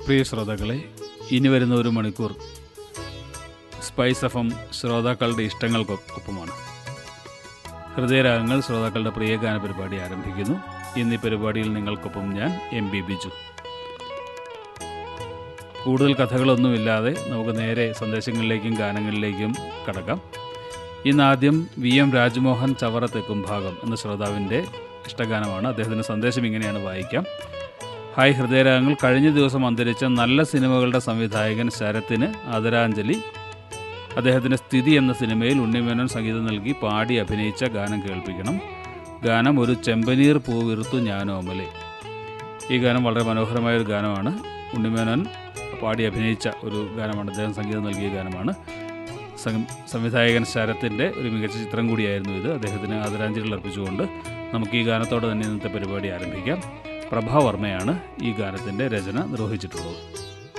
പ്രിയ ശ്രോതാക്കളെ ഇനി വരുന്ന ഒരു മണിക്കൂർ സ്പൈസ് എഫ് എം ശ്രോതാക്കളുടെ ഇഷ്ടങ്ങൾക്കൊപ്പമാണ് ഹൃദയരാഗങ്ങൾ ശ്രോതാക്കളുടെ പ്രിയ ഗാന പരിപാടി ആരംഭിക്കുന്നു ഇന്ന് ഈ പരിപാടിയിൽ നിങ്ങൾക്കൊപ്പം ഞാൻ എം ബി ബിജു കൂടുതൽ കഥകളൊന്നുമില്ലാതെ നമുക്ക് നേരെ സന്ദേശങ്ങളിലേക്കും ഗാനങ്ങളിലേക്കും കടക്കാം ഇന്ന് ആദ്യം വി എം രാജ്മോഹൻ ചവറ തെക്കും ഭാഗം എന്ന ശ്രോതാവിൻ്റെ ഇഷ്ടഗാനമാണ് അദ്ദേഹത്തിൻ്റെ സന്ദേശം ഇങ്ങനെയാണ് വായിക്കാം ഹായ് ഹൃദയരാഗങ്ങൾ കഴിഞ്ഞ ദിവസം അന്തരിച്ച നല്ല സിനിമകളുടെ സംവിധായകൻ ശരത്തിന് ആദരാഞ്ജലി അദ്ദേഹത്തിൻ്റെ സ്ഥിതി എന്ന സിനിമയിൽ ഉണ്ണിമേനോൻ സംഗീതം നൽകി പാടി അഭിനയിച്ച ഗാനം കേൾപ്പിക്കണം ഗാനം ഒരു ചെമ്പനീർ പൂവിറുത്തു ഞാനോമലെ ഈ ഗാനം വളരെ മനോഹരമായ ഒരു ഗാനമാണ് ഉണ്ണിമേനോൻ പാടി അഭിനയിച്ച ഒരു ഗാനമാണ് അദ്ദേഹം സംഗീതം നൽകിയ ഗാനമാണ് സം- സംവിധായകൻ ശരത്തിൻ്റെ ഒരു മികച്ച ചിത്രം കൂടിയായിരുന്നു ഇത് അദ്ദേഹത്തിന് ആദരാഞ്ജലികൾ അർപ്പിച്ചുകൊണ്ട് നമുക്ക് ഈ ഗാനത്തോടെ തന്നെ ഇന്നത്തെ പരിപാടി ആരംഭിക്കാം പ്രഭാവർമ്മയാണ് ഈ ഗാനത്തിൻ്റെ രചന നിർവഹിച്ചിട്ടുള്ളത്